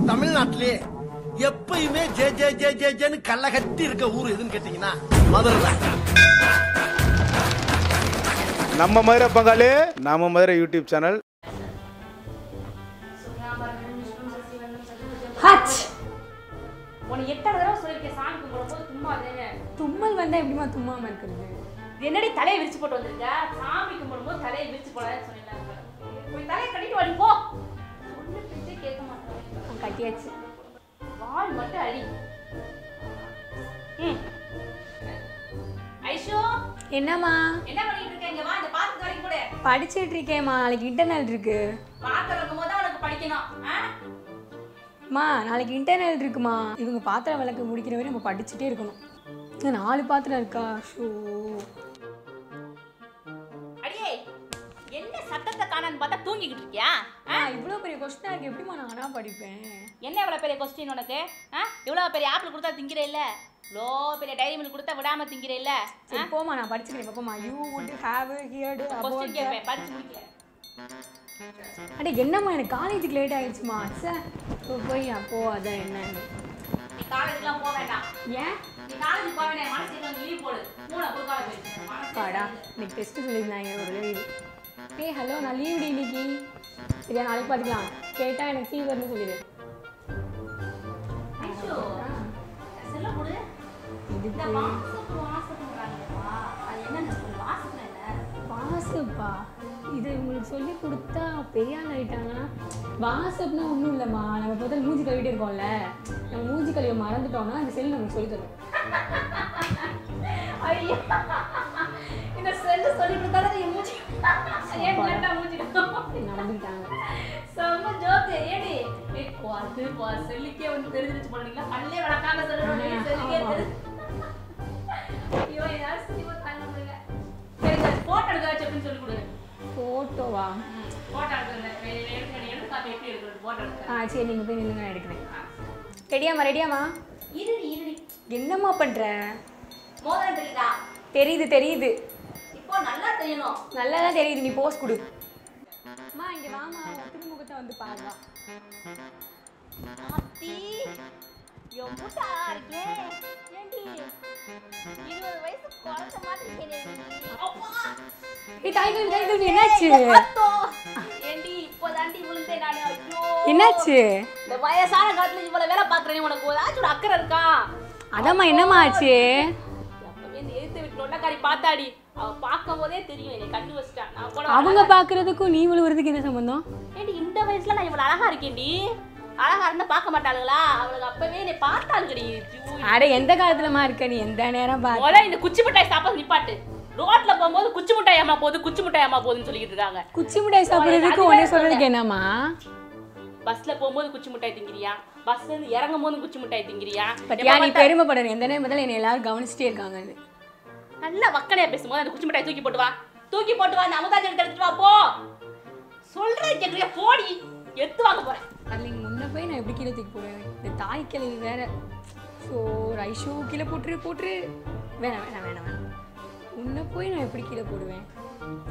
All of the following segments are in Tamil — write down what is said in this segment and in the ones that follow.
தமிழ்நாட்டிலே எப்பயுமே ஜே ஜே ஜே ஜே ஜேன்னு கள்ள கட்டி இருக்க ஊர் எதுன்னு கேட்டீங்கன்னா மதுரை தான் நம்ம மதுரை பங்காளி நம்ம மதுரை யூடியூப் சேனல் ஹச் உனக்கு எத்தனை தடவை சொல்லியிருக்கேன் சாமி கும்பிடும்போது சும்மா அதேங்க தும்மல் வந்தா எப்படிமா தும்மாம இருக்கிறது என்னடி தலையை விரிச்சு போட்டு வந்திருக்க சாமி கும்பிடும்போது தலையை விரிச்சு போடாதுன்னு சொல்லிருந்தாங்க போய் தலையை கட்டிட்டு வாடி போ ஒண்ணு பிச்சை கேட்க மாட்டாங்க நான் கட்டியாச்சு வால் மட்டும் அடி ம் ஐஷோ என்னம்மா என்ன பண்ணிட்டு இருக்க இங்க வா இந்த பாத்து வரைக்கும் கூட படிச்சிட்டு இருக்கேம்மா நாளைக்கு இன்டர்னல் இருக்கு பாத்திரம் இருக்கும்போது தான் உனக்கு படிக்கணும் ஆ அம்மா நாளைக்கு இன்டர்னல் இருக்குமா இவங்க பாத்திரம் விளக்கு முடிக்கிற வரை நம்ம படிச்சுட்டே இருக்கணும் இன்னும் நாலு பாத்திரம் இருக்கா ஷோ அடியே என்ன சத்தத்தை காணான்னு பார்த்தா தூங்கிக்கிட்டு இருக்கியா ஆ இவ்வளோ பெரிய கொஸ்டினாக இருக்கு எப்படிம்மா நான் ஆனால் படிப்பேன் என்ன இவ்வளோ பெரிய கொஸ்டின் உனக்கு ஆ இவ்வளோ பெரிய ஆப்பிள் கொடுத்தா திங்கிற இல்ல இவ்வளோ பெரிய டைரி மில்க் கொடுத்தா விடாம திங்கிற இல்ல சரி போமா நான் படிச்சுக்கிறேன் பாப்போமா you would have heard question about கேட்பேன் படிச்சு முடிக்கல அட என்னம்மா எனக்கு காலேஜுக்கு லேட் ஆயிடுச்சுமா சார் இப்போ போய் அப்போ அதான் என்னன்னு நீ காலேஜ்லாம் போக வேண்டாம் ஏன் நீ காலேஜ் போக வேண்டாம் மனசு கொஞ்சம் லீவ் போடு மூணு குறுக்கால போயிடுச்சு மனசு பாடா இன்னைக்கு டெஸ்ட் சொல்லியிருந்தாங்க ஒரு லீவு ஏய் ஹலோ நான் லீவ் இன்னைக்கு சரியா நாளைக்கு பார்த்துக்கலாம் கேட்டால் எனக்கு ஃபீவர்னு சொல்லிடு ஐயோ, செல்ல கொடு. இந்த இதுக்கு வாசப்பு வாசப்புன்றாங்கப்பா. அது என்னன்னு சொல்லு, வாசப்புனா என்ன? வாசப்பா இது உங்களுக்கு சொல்லி கொடுத்தா பெரிய ஆள் ஆயிட்டாங்கன்னா வாசப்னா ஒன்றும் இல்லைம்மா நம்ம முதல்ல மூஞ்சி கழுவிட்டு இருக்கோம்ல நம்ம மூஞ்சி கழுவி மறந்துட்டோம்னா அந்த செல் நமக்கு சொல்லி தரும் ஐயோ, இந்த செல்லு சொல்லி கொடுத்தாதான் நீ மூஞ்சி ஏன் பிளாட்டா மூஞ்சி நடந்துக்கிட்டாங்க செம்ம ஜோக்கு ஏடி ஏய், போ, அது போ, செல்லுக்கே வந்து தெரிஞ்சிருச்சு போனீங்களா பல்லே வளர்க்காம சொல்லணும் செல்லுக்கே தெரிஞ்சு ஐயோ ஏதாவது சினிமா தாங்க முடியல சரி போட்டோ எடுக்க வச்சு அப்படின்னு சொல்லி கொடு ஃபோட்டோவா போட்டோ எடுக்க எடுக்க எடுத்து காப்பி எப்படி எடுக்கிறது போட்டோ எடுக்க ஆ சரி நீங்கள் போய் நில்லுங்க நான் எடுக்கிறேன் ரெடியாம்மா ரெடியாம்மா இருடி இருடி என்னம்மா பண்ணுற மோதிரம் தெரியுதா தெரியுது தெரியுது இப்போ நல்லா தெரியணும் நல்லா தான் தெரியுது நீ போஸ் கொடு அம்மா இங்கே வாமா உன் திருமுகத்தை வந்து பாருடா ஆத்தி எம்புட்டா இருக்கே ஏண்டி இருபது வயசு குழந்தை மாதிரி இருக்கே அப்பா ஏய் டைகர் டைகர் என்னாச்சு அத்தோ ஏண்டி இப்போதாண்டி விழுந்தேன் நானு ஐயோ என்னாச்சு இந்த வயசான காலத்துல இவ்வளவு வேலை பாக்குறேன் உனக்கு ஏதாச்சும் ஒரு அக்கறை இருக்கா அதாம்மா என்னம்மா ஆச்சு அப்பவே இந்த எதிர்த்து வீட்டு நொண்டக்காரி பார்த்தாடி அவ பார்க்கும் போதே தெரியும் என்னை கண்டு வச்சிட்டான் நான் கூட அவங்க பார்க்கறதுக்கும் நீ விழுவுறதுக்கு என்ன சம்பந்தம் ஏண்டி இந்த வயசுல நான் இவ்வளவு அழகா இருக்கேன்டி அழகா இருந்தா பார்க்க மாட்டாளுங்களா அவளுக்கு அப்பவே என்னை பார்த்தாளுங்கடி ஐயோ, அட எந்த காலத்துலமா இருக்க நீ எந்த நேரம் பாரு முதல்ல இந்த குச்சி மிட்டாய் சாப்பிட நிப்பாட்டு ரோட்ல போகும்போது குச்சி மிட்டாய் ஏமா போகுது குச்சி மிட்டாய் ஏமா போகுதுன்னு சொல்லிட்டு இருக்காங்க குச்சி மிட்டாய் சாப்பிடுறதுக்கு உடனே சொல்றதுக்கு என்னம்மா பஸ்ல போகும்போது குச்சி மிட்டாய் திங்கிறியா பஸ்ல இருந்து இறங்கும் போது குச்சி மிட்டாய் திங்கிறியா பத்தியா நீ பெருமைப்படணும் எந்த நேரம் முதல்ல என்னை எல்லாரும் கவனிச்சுட்டே இருக்காங்கன்னு நல்லா வக்கனையா பேசும்போது அந்த குச்சி மிட்டாய் தூக்கி போட்டு வா தூக்கி போட்டு வா அந்த அமுதாஜி எடுத்து எடுத்துட்டு வா போ சொல்றது கேக்குறியா போடி எத்து வாங்க போறேன் அதில் இங்கே முன்ன போய் நான் எப்படி கீழே தூக்கி போடுவேன் இந்த தாய் கிளவி வேற ஸோ ரைஷோ கீழே போட்டுரு போட்டுரு வேணாம் வேணாம் வேணாம் வேணாம் உன்னை போய் நான் எப்படி கீழே போடுவேன்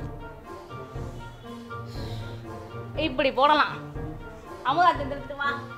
இப்படி போடலாம் அமுதாஜி எடுத்து வா